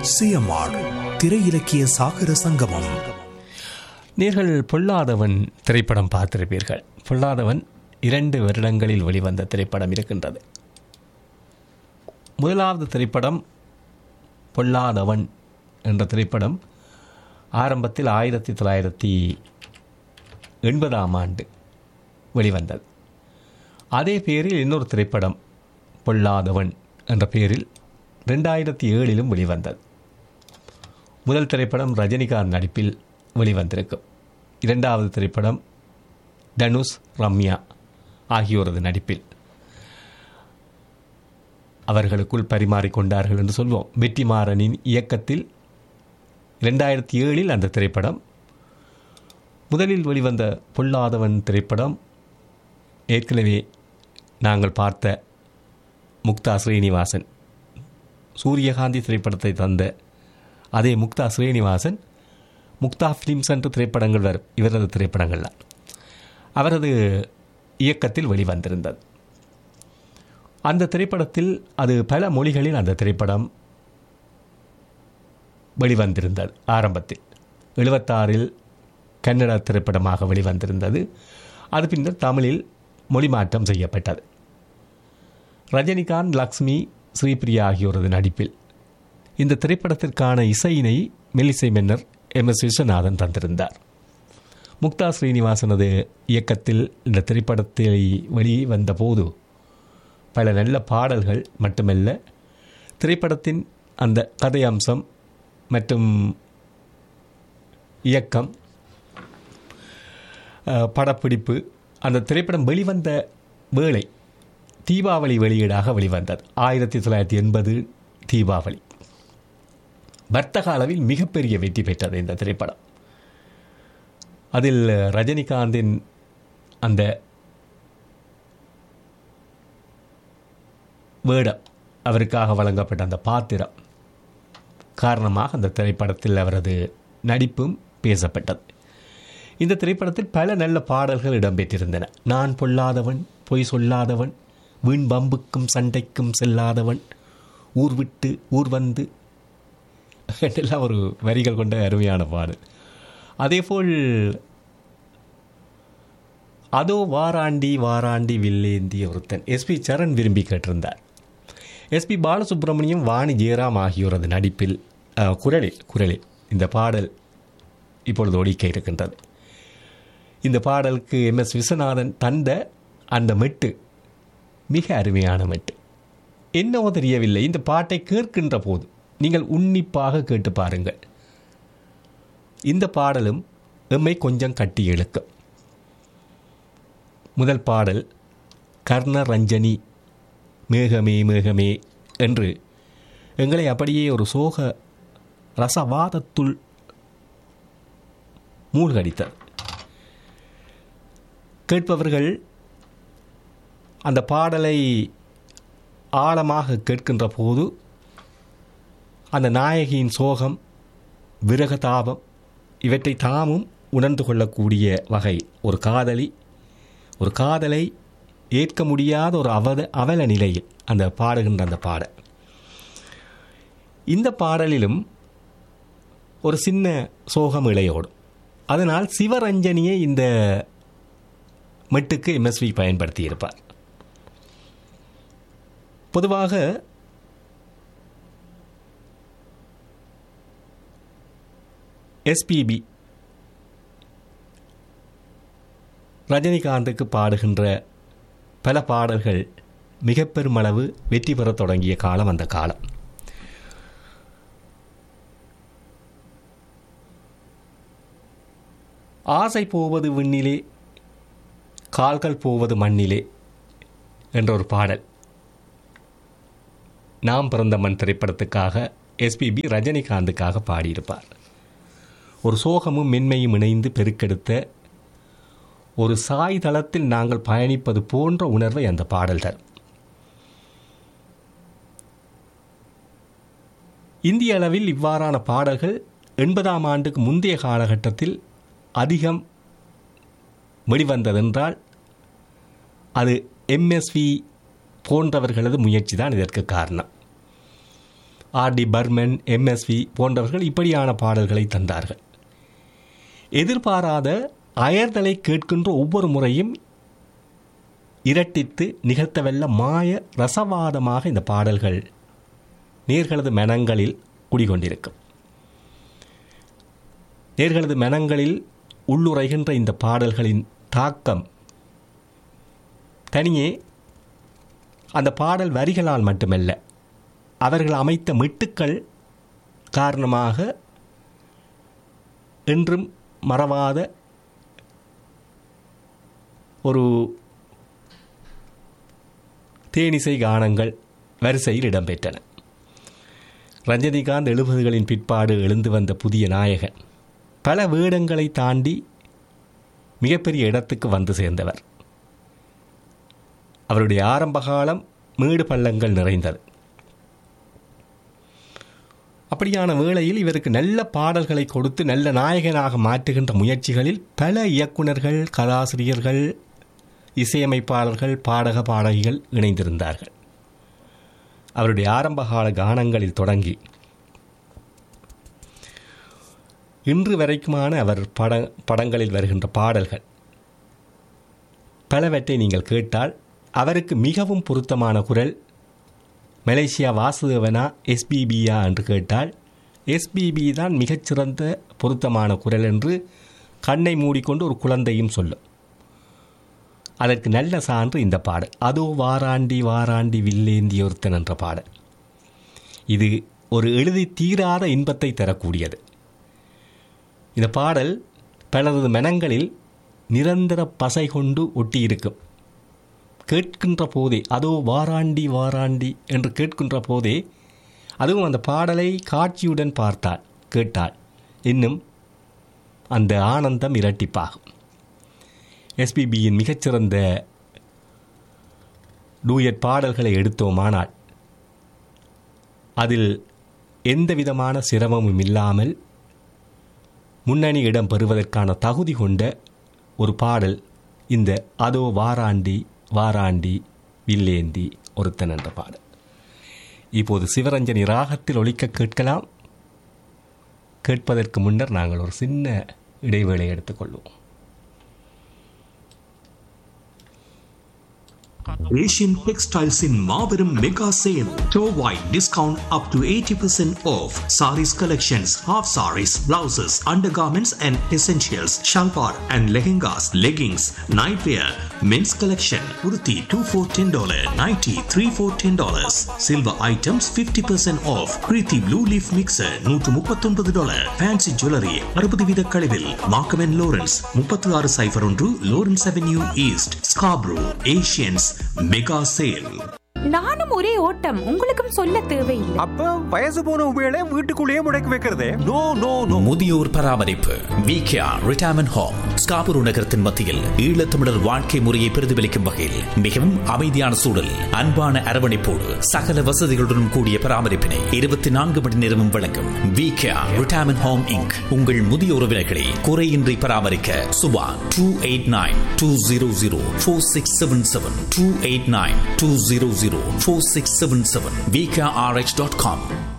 CMR திரை இலக்கிய சாகர சங்கமம் நீங்கள் பொல்லாதவன் திரைப்படம் பார்த்திருப்பீர்கள் பொல்லாதவன் இரண்டு வருடங்களில் வெளிவந்த திரைப்படம் இருக்கின்றது முதலாவது திரைப்படம் பொல்லாதவன் என்ற திரைப்படம் ஆரம்பத்தில் ஆயிரத்தி தொள்ளாயிரத்தி எண்பதாம் ஆண்டு வெளிவந்தது அதே பேரில் இன்னொரு திரைப்படம் பொல்லாதவன் என்ற பெயரில் ரெண்டாயிரத்தி ஏழிலும் வெளிவந்தது முதல் திரைப்படம் ரஜினிகாந்த் நடிப்பில் வெளிவந்திருக்கும் இரண்டாவது திரைப்படம் தனுஷ் ரம்யா ஆகியோரது நடிப்பில் அவர்களுக்குள் பரிமாறிக்கொண்டார்கள் என்று சொல்வோம் வெற்றிமாறனின் இயக்கத்தில் இரண்டாயிரத்தி ஏழில் அந்த திரைப்படம் முதலில் வெளிவந்த பொல்லாதவன் திரைப்படம் ஏற்கனவே நாங்கள் பார்த்த முக்தா ஸ்ரீனிவாசன் சூரியகாந்தி திரைப்படத்தை தந்த அதே முக்தா ஸ்ரீனிவாசன் முக்தா ஃபிலிம்ஸ் என்ற திரைப்படங்கள் வரும் இவரது திரைப்படங்கள் தான் அவரது இயக்கத்தில் வெளிவந்திருந்தது அந்த திரைப்படத்தில் அது பல மொழிகளில் அந்த திரைப்படம் வெளிவந்திருந்தது ஆரம்பத்தில் எழுபத்தாறில் கன்னட திரைப்படமாக வெளிவந்திருந்தது அது பின்னர் தமிழில் மொழிமாற்றம் செய்யப்பட்டது ரஜினிகாந்த் லக்ஷ்மி ஸ்ரீபிரியா ஆகியோரது நடிப்பில் இந்த திரைப்படத்திற்கான இசையினை மெல்லிசை மன்னர் எம் எஸ் விஸ்வநாதன் தந்திருந்தார் முக்தா ஸ்ரீனிவாசனது இயக்கத்தில் இந்த திரைப்படத்தை வெளிவந்த போது பல நல்ல பாடல்கள் மட்டுமல்ல திரைப்படத்தின் அந்த கதை அம்சம் மற்றும் இயக்கம் அஹ், படப்பிடிப்பு அந்த திரைப்படம் வெளிவந்த வேளை தீபாவளி வெளியீடாக வெளிவந்தது ஆயிரத்தி தொள்ளாயிரத்தி எண்பது தீபாவளி வர்த்தக அளவில் மிகப்பெரிய வெற்றி பெற்றது இந்த திரைப்படம் அதில் ரஜினிகாந்தின் அந்த வேடம் அவருக்காக வழங்கப்பட்ட அந்த பாத்திரம் காரணமாக அந்த திரைப்படத்தில் அவரது நடிப்பும் பேசப்பட்டது இந்த திரைப்படத்தில் பல நல்ல பாடல்கள் இடம்பெற்றிருந்தன நான் பொல்லாதவன் பொய் சொல்லாதவன் வீண் பம்புக்கும் சண்டைக்கும் செல்லாதவன் ஊர் விட்டு ஊர் வந்து என்றெல்லாம் ஒரு வரிகள் கொண்ட அருமையான பாடல் அதேபோல் அதோ வாராண்டி வாராண்டி வில்லேந்தி ஒருத்தன் எஸ்பி சரண் விரும்பி கேட்டிருந்தார் எஸ்பி பாலசுப்ரமணியம் வாணி ஜெயராம் ஆகியோரது நடிப்பில் அஹ், குரலில் குரலில் இந்த பாடல் இப்பொழுது ஒடிக்க இருக்கின்றது இந்த பாடலுக்கு எம் எஸ் விஸ்வநாதன் தந்த அந்த மெட்டு மிக அருமையான மெட்டு என்னவோ தெரியவில்லை இந்த பாட்டை கேட்கின்ற போது நீங்கள் உன்னிப்பாக கேட்டு பாருங்கள் இந்த பாடலும் எம்மை கொஞ்சம் கட்டி இழுக்கும் முதல் பாடல் கர்ண ரஞ்சனி மேகமே மேகமே என்று எங்களை அப்படியே ஒரு சோக ரசவாதத்துள் மூழ்கடித்தது கேட்பவர்கள் அந்த பாடலை ஆழமாக கேட்கின்ற போது அந்த நாயகியின் சோகம் விரகதாபம் இவற்றை தாமும் உணர்ந்து கொள்ளக்கூடிய வகை ஒரு காதலி ஒரு காதலை ஏற்க முடியாத ஒரு அவத அவல நிலையில் அந்த பாடுகின்ற அந்த பாடல் இந்த பாடலிலும் ஒரு சின்ன சோகம் இழையோடும் அதனால் சிவரஞ்சனியை இந்த மெட்டுக்கு எம்எஸ்வி பயன்படுத்தியிருப்பார் பொதுவாக எஸ்பிபி ரஜினிகாந்துக்கு பாடுகின்ற பல பாடல்கள் மிக பெருமளவு வெற்றி பெறத் தொடங்கிய காலம் அந்த காலம் ஆசை போவது விண்ணிலே கால்கள் போவது மண்ணிலே என்ற ஒரு பாடல் நாம் பிறந்த மண் திரைப்படத்துக்காக எஸ்பிபி ரஜினிகாந்துக்காக பாடியிருப்பார் ஒரு சோகமும் மென்மையும் இணைந்து பெருக்கெடுத்த ஒரு சாய் தளத்தில் நாங்கள் பயணிப்பது போன்ற உணர்வை அந்த பாடல் தரும் இந்திய அளவில் இவ்வாறான பாடல்கள் எண்பதாம் ஆண்டுக்கு முந்தைய காலகட்டத்தில் அதிகம் வெளிவந்ததென்றால் அது எம்எஸ்வி போன்றவர்களது முயற்சி தான் இதற்கு காரணம் ஆர்டி பர்மன் எம்எஸ்வி போன்றவர்கள் இப்படியான பாடல்களை தந்தார்கள் எதிர்பாராத அயர்தலை கேட்கின்ற ஒவ்வொரு முறையும் இரட்டித்து நிகழ்த்தவல்ல மாய ரசவாதமாக இந்த பாடல்கள் நேர்களது மனங்களில் குடிகொண்டிருக்கும் நேர்களது மனங்களில் உள்ளுரைகின்ற இந்த பாடல்களின் தாக்கம் தனியே அந்த பாடல் வரிகளால் மட்டுமல்ல அவர்கள் அமைத்த மிட்டுக்கள் காரணமாக என்றும் மறவாத ஒரு தேனிசை கானங்கள் வரிசையில் இடம்பெற்றன ரஜினிகாந்த் எழுபதுகளின் பிற்பாடு எழுந்து வந்த புதிய நாயகன் பல வேடங்களை தாண்டி மிகப்பெரிய இடத்துக்கு வந்து சேர்ந்தவர் அவருடைய ஆரம்ப காலம் மேடு பள்ளங்கள் நிறைந்தது அப்படியான வேளையில் இவருக்கு நல்ல பாடல்களை கொடுத்து நல்ல நாயகனாக மாற்றுகின்ற முயற்சிகளில் பல இயக்குனர்கள் கதாசிரியர்கள் இசையமைப்பாளர்கள் பாடக பாடகிகள் இணைந்திருந்தார்கள் அவருடைய ஆரம்பகால கானங்களில் தொடங்கி இன்று வரைக்குமான அவர் பட படங்களில் வருகின்ற பாடல்கள் பலவற்றை நீங்கள் கேட்டால் அவருக்கு மிகவும் பொருத்தமான குரல் மலேசியா வாசுதேவனா எஸ்பிபியா என்று கேட்டால் எஸ்பிபி தான் மிகச்சிறந்த பொருத்தமான குரல் என்று கண்ணை மூடிக்கொண்டு ஒரு குழந்தையும் சொல்லும் அதற்கு நல்ல சான்று இந்த பாடல் அதோ வாராண்டி வாராண்டி வில்லேந்தி ஒருத்தன் என்ற பாடல் இது ஒரு எழுதி தீராத இன்பத்தை தரக்கூடியது இந்த பாடல் பலரது மனங்களில் நிரந்தர பசை கொண்டு ஒட்டியிருக்கும் கேட்கின்ற போதே அதோ வாராண்டி வாராண்டி என்று கேட்கின்ற போதே அதுவும் அந்த பாடலை காட்சியுடன் பார்த்தாள் கேட்டாள் இன்னும் அந்த ஆனந்தம் இரட்டிப்பாகும் எஸ்பிபியின் மிகச்சிறந்த டூயட் பாடல்களை எடுத்தோமானால் அதில் எந்த விதமான சிரமமும் இல்லாமல் முன்னணி இடம் பெறுவதற்கான தகுதி கொண்ட ஒரு பாடல் இந்த அதோ வாராண்டி வாராண்டி வில்லேந்தி ஒருத்தன் என்ற பாடல் இப்போது சிவரஞ்சனி ராகத்தில் ஒழிக்க கேட்கலாம் கேட்பதற்கு முன்னர் நாங்கள் ஒரு சின்ன இடைவேளை எடுத்துக்கொள்வோம் Asian Textiles in Marverum Mega Sale. Store-wide discount up to 80% off. Saris collections, half saris, blouses, undergarments and essentials, shalwar and lehengas, leggings, nightwear, men's collection, kurti 2 for $10, nighty 3 for $10. Silver items 50% off. Kriti Blue Leaf Mixer 139 dollar. Fancy Jewelry 60 வீத கழிவில். Markham and Lawrence 36 சைபர் ஒன்று Lawrence Avenue East, Scarborough, Asians mega sale நானும் ஒரே ஓட்டம் உங்களுக்கும் சொல்ல தேவையில்லை அப்ப வயசு போன உபயோக வீட்டுக்குள்ளேயே முடக்கி வைக்கிறதே நோ நோ நோ முதியோர் பராமரிப்பு விகேஆர் ரிட்டையர்மெண்ட் ஹோம் ஸ்காபுரு நகரத்தின் மத்தியில் ஈழத்தமிழர் வாழ்க்கை முறையை பிரதிபலிக்கும் வகையில் மிகவும் அமைதியான சூழல் அன்பான அரவணைப்போடு சகல வசதிகளுடன் கூடிய பராமரிப்பினை இருபத்தி நான்கு மணி நேரமும் வழங்கும் விகேஆர் ரிட்டையர்மெண்ட் ஹோம் இங்க் உங்கள் முதிய உறவினர்களை குறையின்றி பராமரிக்க Subha two eight nine two zero zero four six seven seven two eight nine two zero zero four six seven seven VKRH dot com